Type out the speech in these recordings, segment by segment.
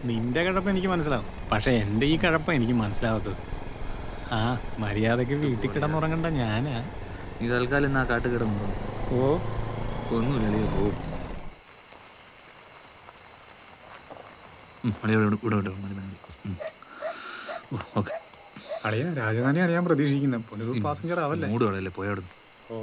നിന്റെ കഴപ്പ് എനിക്ക് മനസ്സിലാവും പക്ഷെ എൻ്റെ ഈ കഴപ്പ എനിക്ക് മനസ്സിലാവാത്തത് ആ മര്യാദക്ക് വീട്ടിൽ കിടന്നുറങ്ങണ്ട ഞാനാ നീ തൽക്കാലം ഇന്ന് ആ കാട്ട് കിടന്നു ഓ ഒന്നുമില്ല പോവും അളിയ ഇവിടെ ഇവിടെ ഇവിടെ മതി മതി ഓക്കെ അളിയ രാജധാനിയാണ് ഞാൻ പ്രതീക്ഷിക്കുന്നത് പുനരൂർ പാസഞ്ചർ ആവല്ലേ മൂട് കളയല്ലേ പോയാടുന്നു ഓ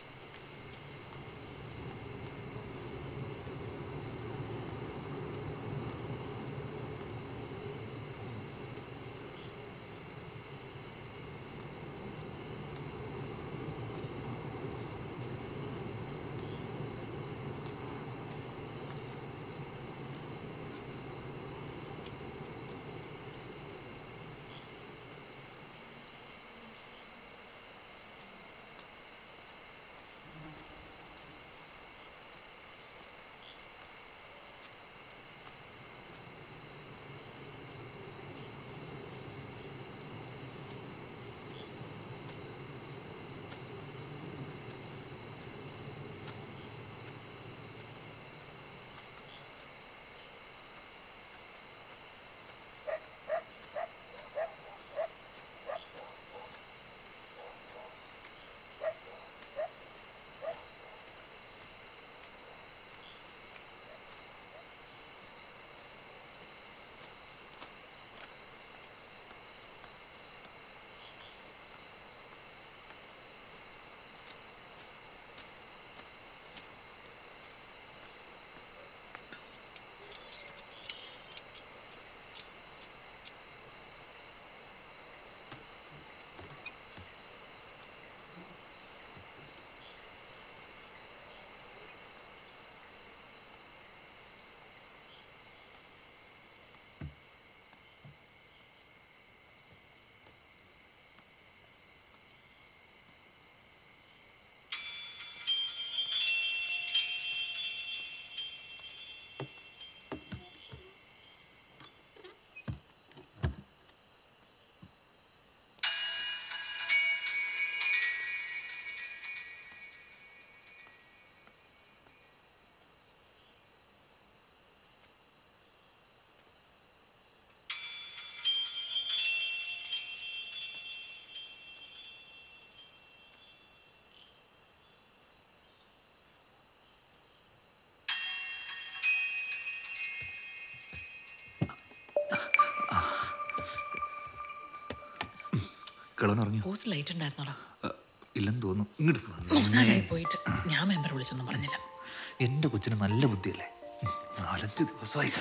കിളവൻ ഇറങ്ങിയോ പോസ്റ്റ് ലൈറ്റ് ഉണ്ടായിരുന്നോളാം അ, ഇല്ലെന്ന് തോന്നുന്നു ഇങ്ങോട്ട് പോ. നന്നായി പോയിട്ട് ഞാൻ മെമ്പർ വിളിച്ചൊന്നും പറഞ്ഞില്ല എൻ്റെ കൊച്ചിന് നല്ല ബുദ്ധിയല്ലേ ഉം, നാലഞ്ച് ദിവസമായി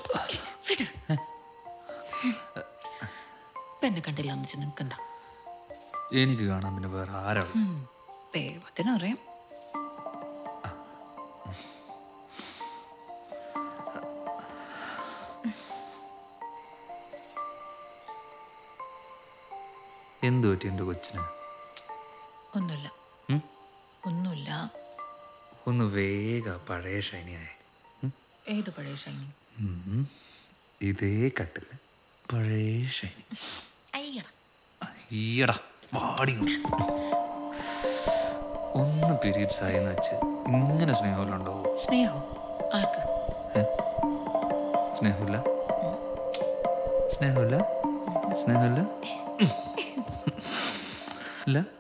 വിട് ഇപ്പൊ എന്നെ കണ്ടില്ല എന്ന് വെച്ചാൽ നിങ്ങൾക്ക് എന്താ എനിക്ക് കാണാൻ പിന്നെ വേറെ ആരാണ് ഉം, ദൈവത്തിനറിയാം എന്ത് പറ്റി എൻ്റെ കൊച്ചിന് ഒന്നുമില്ല ഉം? ഒന്നുമില്ല ഒന്ന് വേഗ പഴയ ഷൈനിയായ ഏത് പഴയ ഷൈനി ഇതേ കട്ടില്ല പഴയ ഷൈനി അയ്യട ഈയടാ വാടി ഇങ്ങോട്ട്. ഒന്ന് പീരീഡ്സ് ആയെന്ന് വെച്ച് ഇങ്ങനെ സ്നേഹമില്ലുണ്ടോ സ്നേഹോ ആർക്ക് സ്നേഹമില്ല സ്നേഹമില്ല സ്നേഹമില്ല ഇല്ല